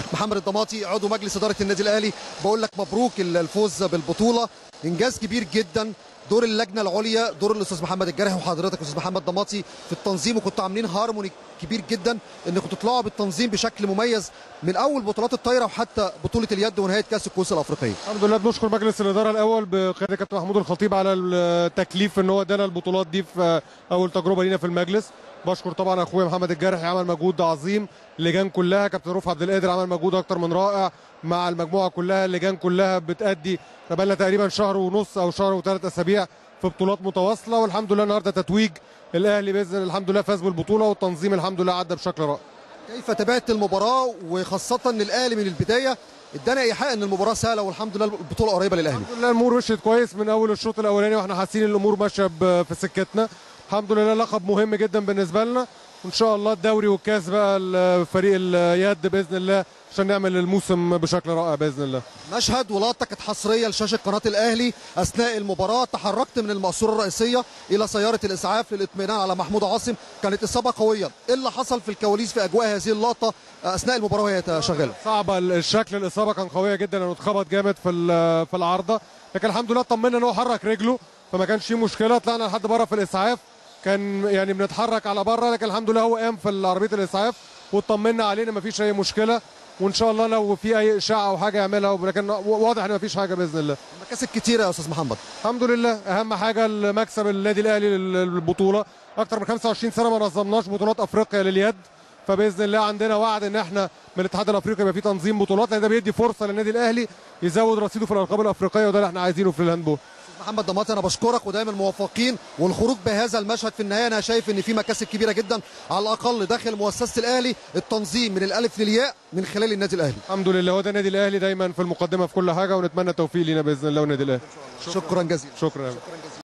محمد الضماطي عضو مجلس اداره النادي الاهلي بقول لك مبروك الفوز بالبطوله انجاز كبير جدا دور اللجنه العليا دور الاستاذ محمد الجرحي وحضرتك استاذ محمد ضماطي في التنظيم وكنتوا عاملين هارموني كبير جدا انكم تطلعوا بالتنظيم بشكل مميز من اول بطولات الطايره وحتى بطوله اليد ونهايه كاس الكؤوس الافريقيه الحمد لله بنشكر مجلس الاداره الاول بقياده كابتن محمود الخطيب على التكليف ان هو ادانا البطولات دي في اول تجربه لينا في المجلس بشكر طبعا اخويا محمد الجرحي عمل مجهود عظيم اللجان كلها كابتن رفعت عبد القادر عمل مجهود اكتر من رائع مع المجموعه كلها اللجان كلها بتادي بقالنا تقريبا شهر ونص او شهر وثلاث اسابيع في بطولات متواصله والحمد لله النهارده تتويج الاهلي باذن الله الحمد لله فاز بالبطوله والتنظيم الحمد لله عدى بشكل رائع كيف تابعت المباراه وخاصه ان الاهلي من البدايه ادانا ايحاء ان المباراه سهله والحمد لله البطوله قريبه للاهلي الحمد لله الامور مشيت كويس من اول الشوط الاولاني واحنا حاسين الامور ماشيه ب- في سكتنا الحمد لله لقب مهم جدا بالنسبه لنا وان شاء الله الدوري والكاس بقى الفريق اليد باذن الله عشان نعمل الموسم بشكل رائع باذن الله مشهد ولقطه كانت حصريه لشاشه قناه الاهلي اثناء المباراه تحركت من المقصوره الرئيسيه الى سياره الاسعاف للاطمئنان على محمود عاصم كانت اصابه قويه ايه اللي حصل في الكواليس في اجواء هذه اللقطه اثناء المباراه وهي شغاله صعبه الشكل الاصابه كان قويه جدا انه اتخبط جامد في ال- في العارضه لكن الحمد لله اطمنا ان هو حرك رجله فما كانش فيه مشكله طلعنا لحد بره في الاسعاف كان يعني بنتحرك على بره لكن الحمد لله هو قام في عربيه الاسعاف واطمنا علينا ما فيش اي مشكله وان شاء الله لو في اي اشاعه او حاجه يعملها لكن واضح ان ما فيش حاجه باذن الله مكاسب كتيره يا استاذ محمد الحمد لله اهم حاجه المكسب النادي الاهلي للبطوله اكتر من 25 سنه ما نظمناش بطولات افريقيا لليد فباذن الله عندنا وعد ان احنا من الاتحاد الافريقي يبقى في تنظيم بطولات لان ده بيدي فرصه للنادي الاهلي يزود رصيده في الالقاب الافريقيه وده اللي احنا عايزينه في الهاندبول محمد ضماطي انا بشكرك ودايما موفقين والخروج بهذا المشهد في النهايه انا شايف ان في مكاسب كبيره جدا على الاقل داخل مؤسسه الاهلي التنظيم من الالف للياء من خلال النادي الاهلي الحمد لله هو ده النادي الاهلي دايما في المقدمه في كل حاجه ونتمنى التوفيق لينا باذن الله والنادي الاهلي شكرا جزيلا شكرا